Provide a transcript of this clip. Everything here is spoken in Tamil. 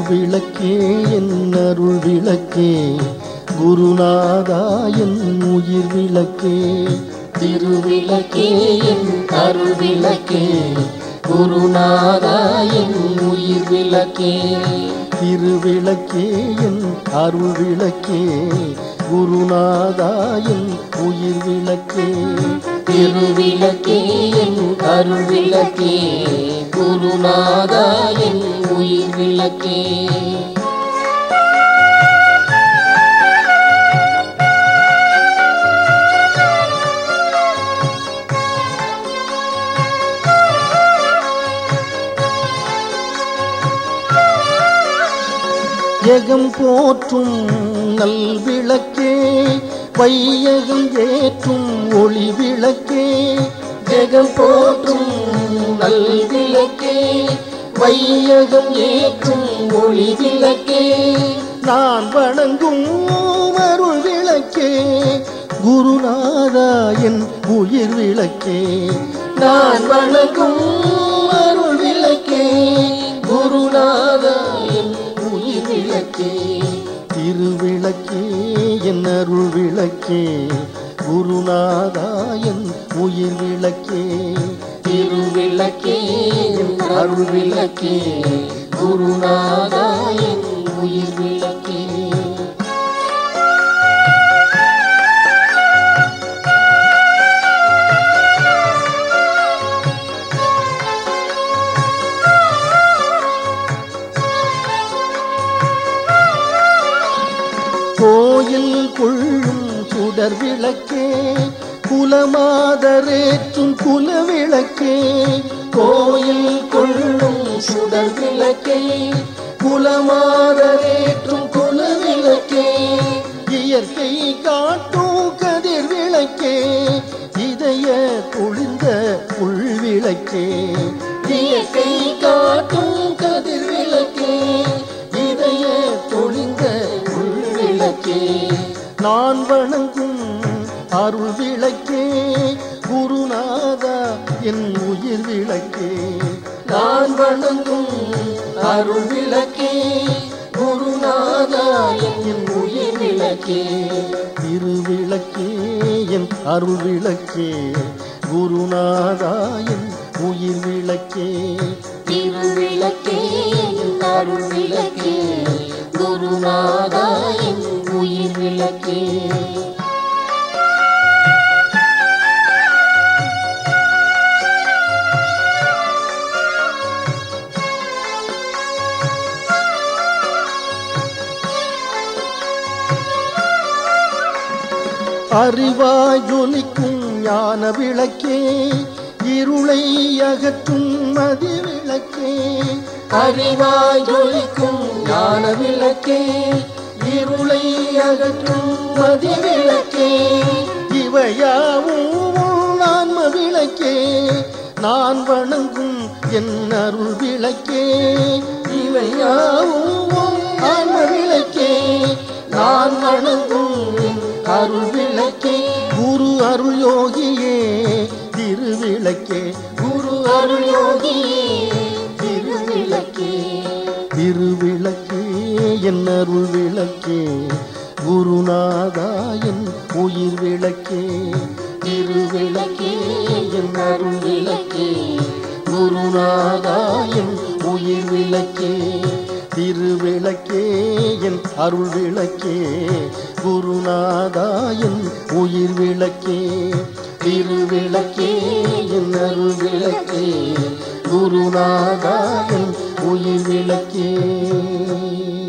திருவிளக்கே என் அருள் விளக்கே குருநாதா என் உயிர் விளக்கே திருவிளக்கே என் அருள் விளக்கே குருநாதா என் உயிர் விளக்கே திருவிளக்கே என் அருள் விளக்கே குருநாதா என் உயிர் விளக்கே திருவிளக்கே என் அருள் விளக்கே குருநாதா என் உயிர் விளக்கே ஜெகம் போற்றும் நல் விளக்கே வையகம் ஏற்றும் ஒளி விளக்கே ஜெகம் போற்றும் நல் விளக்கே வையகம் ஏற்றும் ஒளி விளக்கே நான் வணங்கும் அருள் விளக்கே குருநாதா என் உயிர் விளக்கே நான் வணங்கும் அருள் விளக்கே குருநாதா என் உயிர் விளக்கே திருவிளக்கே என் அருள் விளக்கே குருநாதா என் உயிர் விளக்கே திருவிளக்கே என் அருள் விளக்கே குருநாதா என் உயிர் விளக்கே கோயில் கொள்ளும் சுடர் விளக்கே குலமாதரேற்றும் குல விளக்கே கோயில் கொள்ளும் சுடர் விளக்கே குலமாதரேற்றும் குல விளக்கே இயற்கை காட்டும் கதிர் விளக்கே இதய குளிர்ந்த உள் விளக்கே இயற்கை காட்டும் கதிர் விளக்கே இதய தொழிந்த உள் விளக்கே நான் வணங்கும் அருள் விளக்கே குருநாதா என் உயிர் விளக்கே நான் வணங்கும் அருள் விளக்கே குருநாதா என் உயிர் விளக்கே திருவிளக்கே என் அருள் விளக்கே குருநாதா என் உயிர் விளக்கே திருவிளக்கே என் அருள் விளக்கே குருநாதா என் உயிர் விளக்கே அறிவாய் ஜொலிக்கும் ஞான விளக்கே இருளை அகற்றும் மதி விளக்கே அறிவாய் ஜொலிக்கும் ஞான விளக்கே இருளை அகற்றும் மதி விளக்கே இவையாவும் ஆன்ம விளக்கே நான் வணங்கும் என் அருள் விளக்கே இவையாவும் ஆன்ம விளக்கே நான் வணங்கும் என் அருள் விளக்கே குரு அருள் யோகியே திருவிளக்கே குரு அருள் யோகியே திருவிளக்கே திருவிளக்கே என் அருள் விளக்கே குருநாதா என் உயிர் விளக்கே திருவிளக்கே என் அருள் விளக்கே குருநாதா என் உயிர் விளக்கே திருவிளக்கே என் அருள் விளக்கே குருநாதா என் உயிர் விளக்கே திருவிளக்கே என் அருள் விளக்கே குருநாதா என் உயிர் விளக்கே